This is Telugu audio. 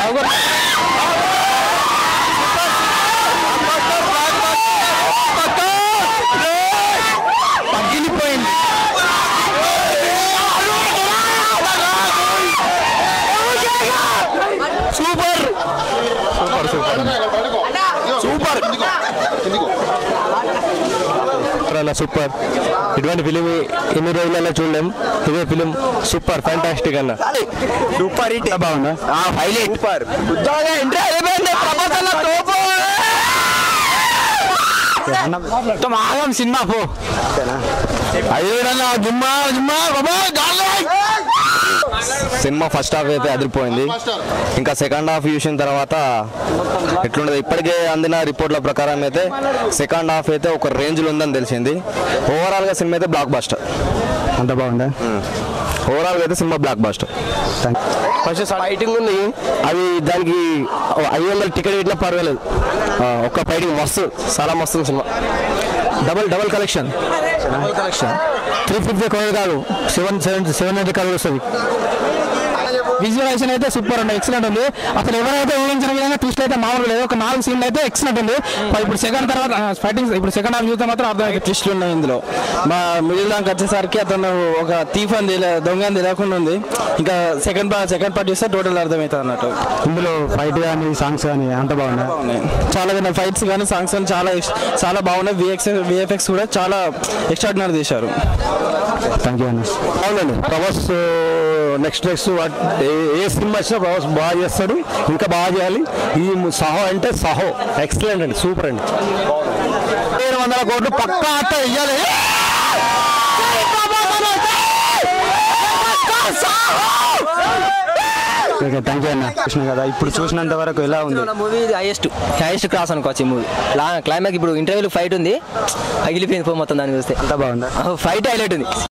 పగిలిపోయింది సూపర్ సూపర్ సూపర్ సూపర్ అన్న సూపర్ ఇటువంటి ఫిలిం ఎన్ని రోజులలో చూడలేం ఇదే ఫిలిం సూపర్ ఫ్యాంటాస్టిక్ అన్న సూపర్ హిట్ బాగుందా హైలైట్ సూపర్ ఎంట్రీ అయిపోయింది ప్రపంచంలో తోపు మొత్తం ఆగం సినిమా పో అయ్యేడన్నా జుమ్మా జుమ్మా బాబా గాలి సినిమా ఫస్ట్ హాఫ్ అయితే అదిరిపోయింది ఇంకా సెకండ్ హాఫ్ చూసిన తర్వాత ఎట్లుండదు ఇప్పటికే అందిన రిపోర్ట్ల ప్రకారం అయితే సెకండ్ హాఫ్ అయితే ఒక రేంజ్లో ఉందని తెలిసింది ఓవరాల్గా సినిమా అయితే బ్లాక్ బాస్టర్ అంత బాగుందా ఓవరాల్గా అయితే cinema blockbuster first fighting ఉంది అది దానికి ఐదు వందల టికెట్ పెట్టినా పర్వాలేదు ఆ, ఒక్క ఫైటింగ్ మస్తు చాలా మస్తు ఉంది cinema double double collection double collection three fifty crore కాదు seven seven seven hundred crore వస్తుంది విజువలైజేషన్ అయితే సూపర్ ఉంది ఎక్సలెంట్ ఉంది అసలు ఎవరైతే ఊహించిన విధంగా ట్విస్ట్ అయితే మామూలు లేదు ఒక నాలుగు సీన్లు అయితే ఎక్సలెంట్ ఉంది మరి ఇప్పుడు సెకండ్ తర్వాత ఫైటింగ్ ఇప్పుడు సెకండ్ హాఫ్ చూస్తే మాత్రం అర్థం ట్విస్ట్లు ఉన్నాయి ఇందులో మా మిడిల్ దానికి వచ్చేసరికి అతను ఒక థీఫ్ అని తెలియ దొంగ అని తెలియకుండా ఉంది ఇంకా సెకండ్ పార్ట్ సెకండ్ పార్ట్ చూస్తే టోటల్ అర్థమవుతుంది అన్నట్టు ఇందులో ఫైట్ కానీ సాంగ్స్ కానీ అంత బాగున్నాయి ఉన్నాయి. చాలా విన్న ఫైట్స్ కానీ సాంగ్స్ కానీ చాలా ex- చాలా బాగున్నాయి విఎక్స్ విఎఫ్ఎక్స్ కూడా చాలా ఎక్స్ట్రాడినరీ చేశారు థ్యాంక్ యూ అన్న అవునండి ప్రభాస్ నెక్స్ట్ నెక్స్ట్ ఏ సినిమా వచ్చినా ప్రభాస్ బాగా చేస్తాడు ఇంకా బాగా చేయాలి ఈ సహో అంటే సహో ఎక్సలెంట్ అండి సూపర్ అండి ఏడు వందల కోట్లు పక్కా అట్ట ఇయ్యాలి ఓకే థ్యాంక్ యూ అన్న చూసిన కదా ఇప్పుడు చూసినంత వరకు ఎలా ఉంది మూవీ హైయెస్ట్ హైయెస్ట్ క్లాస్ అనుకోవచ్చు ఈ మూవీ క్లైమాక్స్ ఇప్పుడు ఇంటర్వ్యూలో ఫైట్ ఉంది పగిలిపోయింది పో మొత్తం దాన్ని చూస్తే అంత బాగుందా ఫైట్ హైలైట్ ఉంది